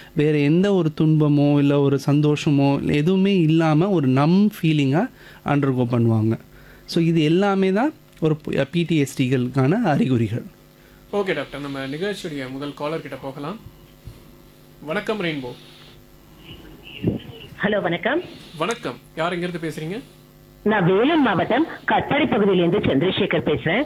வேறு எந்த ஒரு துன்பமோ இல்லை ஒரு சந்தோஷமோ இல்ல எதுவுமே இல்லாமல் ஒரு நம் ஃபீலிங்காக அண்டர்கோ பண்ணுவாங்க ஸோ இது எல்லாமே தான் ஒரு பிடிஎஸ்டிகளுக்கான அறிகுறிகள் ஓகே டாக்டர் நம்ம நிகழ்ச்சியுடைய முதல் காலர் கிட்ட போகலாம் வணக்கம் ரெயின்போ ஹலோ வணக்கம் வணக்கம் யார் இருந்து பேசுறீங்க நான் வேலூர் மாவட்டம் கட்டாடி பகுதியிலிருந்து சந்திரசேகர் பேசுறேன்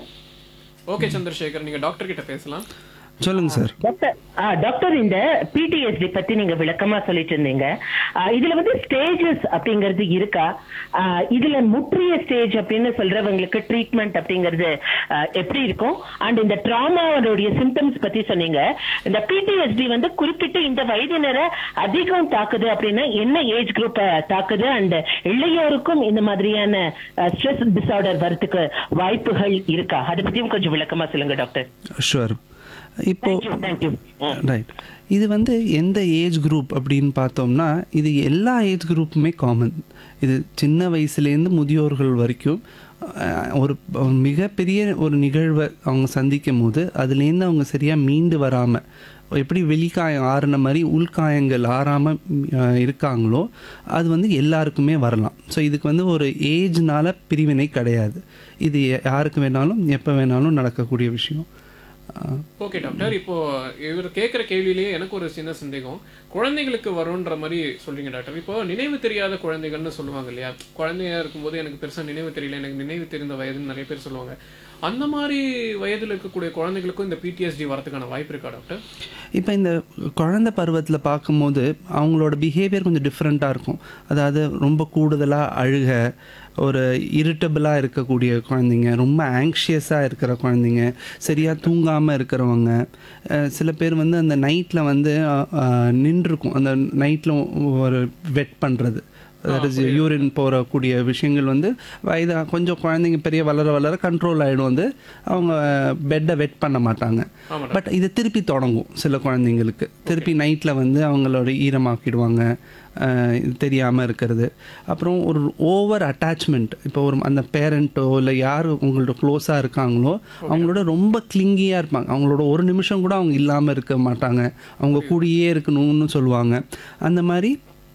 ஓகே சந்திரசேகர் நீங்க டாக்டர் கிட்ட பேசலாம் சொல்லுங்கள் சார் டாக்டர் ஆ, டாக்டர் இந்த பிடிஎஸ்டி பத்தி நீங்க விளக்கமா சொல்லிட்டு இருந்தீங்க ஆ, இதுல வந்து ஸ்டேஜஸ் அப்படிங்கிறது இருக்கா ஆ, இதுல முற்றிய ஸ்டேஜ் அப்படின்னு சொல்றவங்களுக்கு ட்ரீட்மெண்ட் அப்படிங்கிறது ஆ, எப்படி இருக்கும் அண்ட் இந்த ட்ராமாவோடைய சிம்டம்ஸ் பத்தி சொன்னீங்க இந்த பிடிஎஸ்டி வந்து குறிப்பிட்டு இந்த வயதினரை அதிகம் தாக்குது அப்படின்னா என்ன ஏஜ் குரூப் தாக்குது அண்ட் இளையோருக்கும் இந்த மாதிரியான ஸ்ட்ரெஸ் டிசார்டர் வரதுக்கு வாய்ப்புகள் இருக்கா அதை பத்தியும் கொஞ்சம் விளக்கமா சொல்லுங்க டாக்டர் ஷுவர் இப்போ தேங்க்யூ தேங்க்யூ ரைட் இது வந்து எந்த ஏஜ் குரூப் அப்படின்னு பார்த்தோம்னா இது எல்லா ஏஜ் குரூப்புமே காமன் இது சின்ன வயசுலேருந்து முதியோர்கள் வரைக்கும் அஹ், ஒரு ஒரு மிகப்பெரிய ஒரு நிகழ்வை அவங்க சந்திக்கும் போது அதுலேருந்து அவங்க சரியாக மீண்டு வராமல் எப்படி வெளிக்காயம் ஆறுன மாதிரி உள்காயங்கள் ஆறாமல் இருக்காங்களோ அது வந்து எல்லாருக்குமே வரலாம் ஸோ இதுக்கு வந்து ஒரு ஏஜ்னால பிரிவினை கிடையாது இது யாருக்கு வேணாலும் எப்போ வேணாலும் நடக்கக்கூடிய விஷயம் அஹ், ஓகே டாக்டர் இப்போ இவர் கேட்குற கேள்வியிலேயே எனக்கு ஒரு சின்ன சந்தேகம் குழந்தைங்களுக்கு வரும்ன்ற மாதிரி சொல்றீங்க டாக்டர் இப்போ நினைவு தெரியாத குழந்தைகள்னு சொல்லுவாங்க இல்லையா குழந்தையா இருக்கும்போது எனக்கு பெருசா நினைவு தெரியல எனக்கு நினைவு தெரிந்த வயதுன்னு நிறைய பேர் சொல்லுவாங்க அந்த மாதிரி வயதில் இருக்கக்கூடிய குழந்தைகளுக்கும் இந்த பிடிஎஸ்டி வரதுக்கான வாய்ப்பு இருக்கா டாக்டர் இப்போ இந்த குழந்தை பருவத்தில் பார்க்கும்போது அவங்களோட பிஹேவியர் கொஞ்சம் டிஃப்ரெண்ட்டாக இருக்கும் அதாவது ரொம்ப கூடுதலாக அழுக ஒரு இரிட்டபிளாக இருக்கக்கூடிய குழந்தைங்க ரொம்ப ஆங்ஷியஸாக இருக்கிற குழந்தைங்க சரியாக தூங்காமல் இருக்கிறவங்க அஹ் சில பேர் வந்து அந்த நைட்டில் வந்து நின்றுருக்கும் அந்த நைட்டில் ஒரு வெட் பண்ணுறது அதாவது யூரின் போகக்கூடிய விஷயங்கள் வந்து வயதா கொஞ்சம் குழந்தைங்க பெரிய வளர வளர கண்ட்ரோல் ஆகிடும் வந்து அவங்க பெட்டை வெட் பண்ண மாட்டாங்க ஆமா பட் இது திருப்பி தொடங்கும் சில குழந்தைங்களுக்கு திருப்பி நைட்டில் வந்து அவங்களோட ஈரமாக்கிடுவாங்க அஹ் இது தெரியாமல் இருக்கிறது அப்புறம் ஒரு ஓவர் அட்டாச்மெண்ட் இப்போ ஒரு அந்த பேரண்ட்டோ இல்லை யார் உங்களோட க்ளோஸாக இருக்காங்களோ அவங்களோட ரொம்ப கிளிங்கியாக இருப்பாங்க அவங்களோட ஒரு நிமிஷம் கூட அவங்க இல்லாமல் இருக்க மாட்டாங்க அவங்க கூடயே இருக்கணும்னு சொல்லுவாங்க அந்த மாதிரி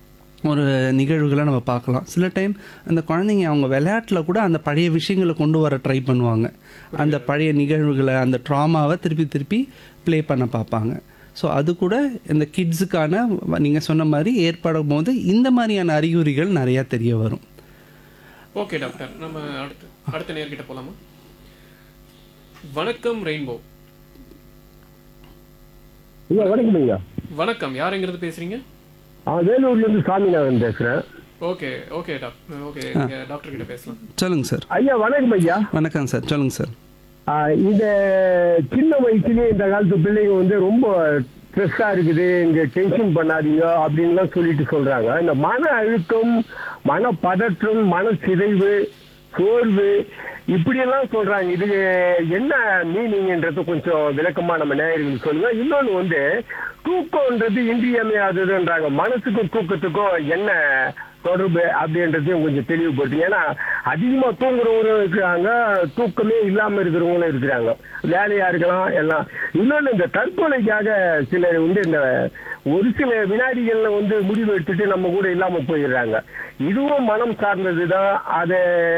ஒரு நிகழ்வுகளை நம்ம பார்க்கலாம் சில டைம் அந்த குழந்தைங்க அவங்க விளையாட்டில் கூட அந்த பழைய விஷயங்களை கொண்டு வர ட்ரை பண்ணுவாங்க அந்த பழைய நிகழ்வுகளை அந்த ட்ராமாவை திருப்பி திருப்பி ப்ளே பண்ண பார்ப்பாங்க ஸோ அது கூட இந்த கிட்ஸுக்கான நீங்கள் சொன்ன மாதிரி ஏற்படும் போது இந்த மாதிரியான அறிகுறிகள் நிறையா தெரிய வரும் ஓகே டாக்டர் நம்ம அடுத்து அடுத்த நேர்கிட்ட போலாமா வணக்கம் ரெயின்போ ஐயா வணக்கம் ஐயா வணக்கம் யார் எங்கிறது பேசுறீங்க ஆ வேலூர்ல இருந்து சாமிநாதன் பேசுறேன் ஓகே ஓகே டாக்டர் ஓகே நீங்க டாக்டர் கிட்ட பேசலாம் சொல்லுங்கள் சார் ஐயா வணக்கம் ஐயா வணக்கம் சார் சொல்லுங்கள் சார் ஆ, இந்த சின்ன வயசுலயே இந்த காலத்து பிள்ளைங்க வந்து ரொம்ப ஸ்ட்ரெஸ்ஸா இருக்குது இங்க டென்ஷன் பண்ணாதீங்க அப்படின்லாம் சொல்லிட்டு சொல்றாங்க இந்த மன அழுத்தம் மன பதற்றம் மன சிதைவு சோர்வு இப்படியெல்லாம் சொல்றாங்க இது என்ன மீனிங்ன்றது கொஞ்சம் விளக்கமா நம்ம நேயர்களுக்கு சொல்லுங்க இன்னொன்னு வந்து தூக்கம்ன்றது இன்றியமையாததுன்றாங்க மனசுக்கும் தூக்கத்துக்கும் என்ன தொடர்பு அப்படின்றதையும் கொஞ்சம் தெளிவுபடுத்துங்க ஏன்னா அதிகமா தூங்குறவங்களும் இருக்கிறாங்க தூக்கமே இல்லாம இருக்கிறவங்களும் இருக்கிறாங்க வேலையா இருக்கலாம் எல்லாம் இன்னொன்னு இந்த தற்கொலைக்காக சிலர் வந்து இந்த ஒரு சில வினாடிகள்ல வந்து முடிவு எடுத்துட்டு நம்ம கூட இல்லாம போயிடுறாங்க இதுவும் மனம் சார்ந்ததுதான் அதை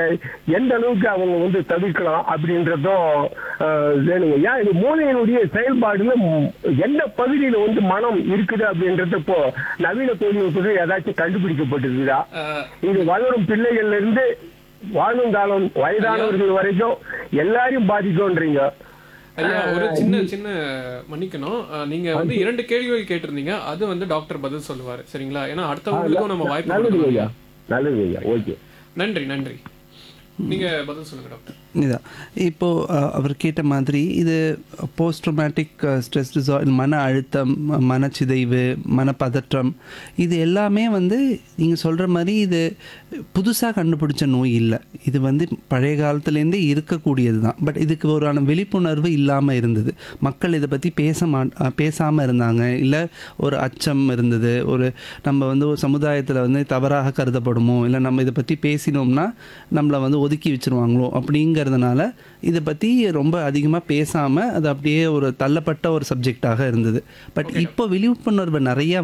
எந்த அளவுக்கு அவங்க வந்து தவிர்க்கலாம் அப்படின்றதும் ஆஹ், வேணுங்க ஏன் இது மூளையினுடைய செயல்பாடுல ம், எந்த பகுதியில வந்து மனம் இருக்குது அப்படின்றது இப்போ நவீன தொழில்நுட்பத்தில் ஏதாச்சும் கண்டுபிடிக்கப்பட்டிருக்குதா அஹ், இது வளரும் பிள்ளைகள்ல இருந்து வாழும் காலம் வயதானவர்கள் வரைக்கும் எல்லாரையும் பாதிக்கும்ன்றீங்க ஐயா ஒரு சின்ன சின்ன மன்னிக்கணும் அஹ், நீங்க வந்து இரண்டு கேள்விகள் கேட்டிருந்தீங்க அது வந்து டாக்டர் பதில் சொல்லுவாரு சரிங்களா ஏன்னா அடுத்தவங்களுக்கும் நம்ம வாய்ப்பு நல்லது கொடுக்கணும் ஐயா நல்லது ஐயா ஓகே நன்றி நன்றி நீங்க பதில் சொல்லுங்க டாக்டர் இதான் இப்போது அவர் கேட்ட மாதிரி இது போஸ்ட் ட்ரோமேட்டிக் ஸ்ட்ரெஸ் டிசார்டர் மன அழுத்தம் ம- மனச்சிதைவு மனப்பதற்றம் இது எல்லாமே வந்து நீங்கள் சொல்கிற மாதிரி இது புதுசாக கண்டுபிடிச்ச நோய் இல்லை இது வந்து பழைய காலத்துலேருந்தே இருக்கக்கூடியது தான் பட் இதுக்கு ஒரு விழிப்புணர்வு இல்லாமல் இருந்தது மக்கள் இதை பற்றி பேச மா பேசாமல் இருந்தாங்க இல்லை ஒரு அச்சம் இருந்தது ஒரு நம்ம வந்து ஒரு சமுதாயத்தில் வந்து தவறாக கருதப்படுமோ இல்லை நம்ம இதை பற்றி பேசினோம்னா நம்மளை வந்து ஒதுக்கி வச்சிருவாங்களோ அப்படிங்கிறதுனால இதை பற்றி ரொம்ப அதிகமாக பேசாமல் அது அப்படியே ஒரு தள்ளப்பட்ட ஒரு சப்ஜெக்டாக இருந்தது பட் இப்போ விழிப்புணர்வு நிறைய